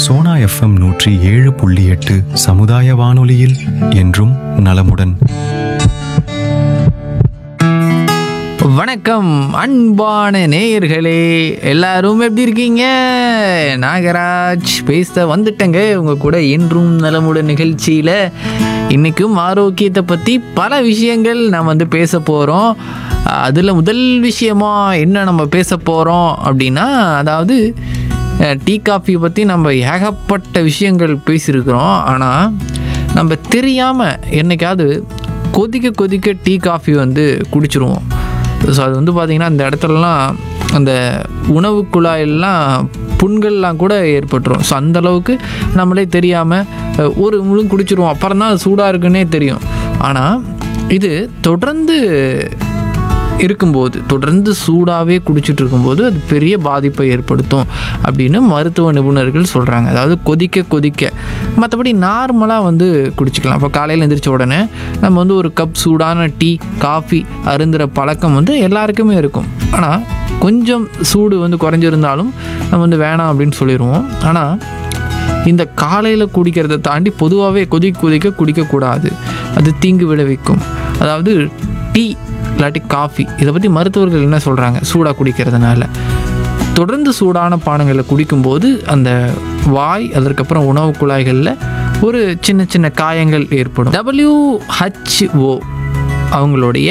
Sona FM நூற்றி ஏழு புள்ளி எட்டு சமுதாய வானொலியில் என்றும் நலமுடன் வணக்கம் அன்பான நேயர்களே எல்லாரும் எப்படி இருக்கீங்க நாகராஜ் பேச வந்துட்டேங்க உங்க கூட என்றும் நலமுடன் நிகழ்ச்சியில் இன்னைக்கும் ஆரோக்கியத்தை பற்றி பல விஷயங்கள் நாம் வந்து பேச போகிறோம் அதில் முதல் விஷயமா என்ன நம்ம பேச போகிறோம் அப்படின்னா அதாவது அஹ், டீ காஃபி பற்றி நம்ம ஏகப்பட்ட விஷயங்கள் பேசியிருக்கிறோம் ஆனால் நம்ம தெரியாமல் என்னைக்காவது கொதிக்க கொதிக்க டீ காஃபி வந்து குடிச்சிருவோம் ஸோ அது வந்து பார்த்திங்கன்னா அந்த இடத்துலலாம் அந்த உணவு குழாயெல்லாம் புண்கள்லாம் கூட ஏற்பட்டுரும் ஸோ அந்தளவுக்கு நம்மளே தெரியாமல் ஒரு முழு குடிச்சிருவோம் அப்புறம் தான் அது சூடாக இருக்குன்னே தெரியும் ஆனால் இது தொடர்ந்து இருக்கும்போது தொடர்ந்து சூடாகவே குடிச்சிட்டு இருக்கும்போது அது பெரிய பாதிப்பை ஏற்படுத்தும் அப்படின்னு மருத்துவ நிபுணர்கள் சொல்கிறாங்க அதாவது கொதிக்க கொதிக்க மற்றபடி நார்மலாக வந்து குடிச்சிக்கலாம் இப்போ காலையில் எந்திரிச்ச உடனே நம்ம வந்து ஒரு கப் சூடான டீ காஃபி அருந்துகிற பழக்கம் வந்து எல்லாருக்குமே இருக்கும் ஆனால் கொஞ்சம் சூடு வந்து குறைஞ்சிருந்தாலும் நம்ம வந்து வேணாம் அப்படின்னு சொல்லிடுவோம் ஆனால் இந்த காலையில் குடிக்கிறத தாண்டி பொதுவாகவே கொதிக்க கொதிக்க குடிக்கக்கூடாது அது தீங்கு விளைவிக்கும் அதாவது டீ இல்லாட்டி காஃபி இதை பற்றி மருத்துவர்கள் என்ன சொல்கிறாங்க சூடாக குடிக்கிறதுனால தொடர்ந்து சூடான பானங்களை குடிக்கும்போது அந்த வாய் அதற்கப்புறம் உணவு குழாய்களில் ஒரு சின்ன சின்ன காயங்கள் ஏற்படும் WHO அவங்களுடைய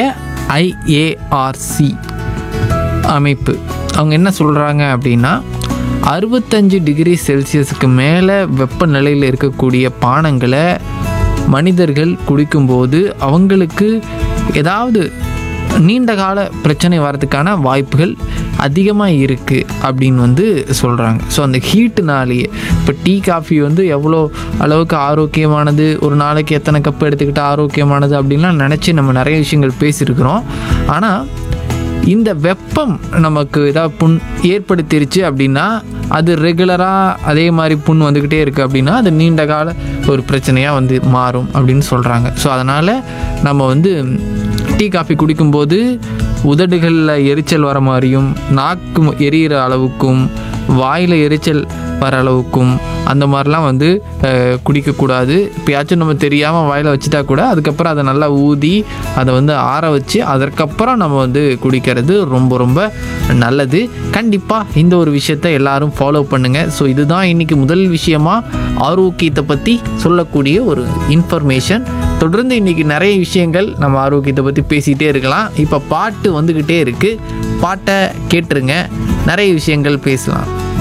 ஐஏஆர்சி அமைப்பு அவங்க என்ன சொல்கிறாங்க அப்படின்னா அறுபத்தஞ்சு டிகிரி செல்சியஸுக்கு மேலே வெப்பநிலையில் இருக்கக்கூடிய பானங்களை மனிதர்கள் குடிக்கும்போது அவங்களுக்கு ஏதாவது நீண்ட கால பிரச்சனை வரதுக்கான வாய்ப்புகள் அதிகமாக இருக்குது அப்படின்னு வந்து சொல்கிறாங்க ஸோ அந்த ஹீட்டுனாலேயே இப்போ டீ காஃபி வந்து எவ்வளோ அளவுக்கு ஆரோக்கியமானது ஒரு நாளைக்கு எத்தனை கப் எடுத்துக்கிட்டால் ஆரோக்கியமானது அப்படின்லாம் நினச்சி நம்ம நிறைய விஷயங்கள் பேசியிருக்கிறோம் ஆனால் இந்த வெப்பம் நமக்கு ஏதாவது புண் ஏற்படுத்திருச்சு அப்படின்னா அது ரெகுலராக அதே மாதிரி புண் வந்துக்கிட்டே இருக்குது அப்படின்னா அது நீண்ட கால ஒரு பிரச்சனையாக வந்து மாறும் அப்படின்னு சொல்கிறாங்க ஸோ அதனால் நம்ம வந்து டீ காஃபி குடிக்கும்போது உதடுகளில் எரிச்சல் வர மாதிரியும் நாக்கு எரியிற அளவுக்கும் வாயில் எரிச்சல் வர அளவுக்கும் அந்த மாதிரிலாம் வந்து அஹ், குடிக்கக்கூடாது இப்போயாச்சும் நம்ம தெரியாமல் வாயில் வச்சுட்டா கூட அதுக்கப்புறம் அதை நல்லா ஊதி அதை வந்து ஆற வச்சு அதற்கப்புறம் நம்ம வந்து குடிக்கிறது ரொம்ப ரொம்ப நல்லது கண்டிப்பாக இந்த ஒரு விஷயத்தை எல்லாரும் ஃபாலோ பண்ணுங்கள் ஸோ இதுதான் இன்றைக்கி முதல் விஷயமா ஆரோக்கியத்தை பற்றி சொல்லக்கூடிய ஒரு இன்ஃபர்மேஷன் தொடர்ந்து இன்றைக்கி நிறைய விஷயங்கள் நம்ம ஆரோக்கியத்தை பற்றி பேசிகிட்டே இருக்கலாம் இப்போ பாட்டு வந்துக்கிட்டே இருக்குது பாட்டை கேட்டுருங்க நிறைய விஷயங்கள் பேசலாம்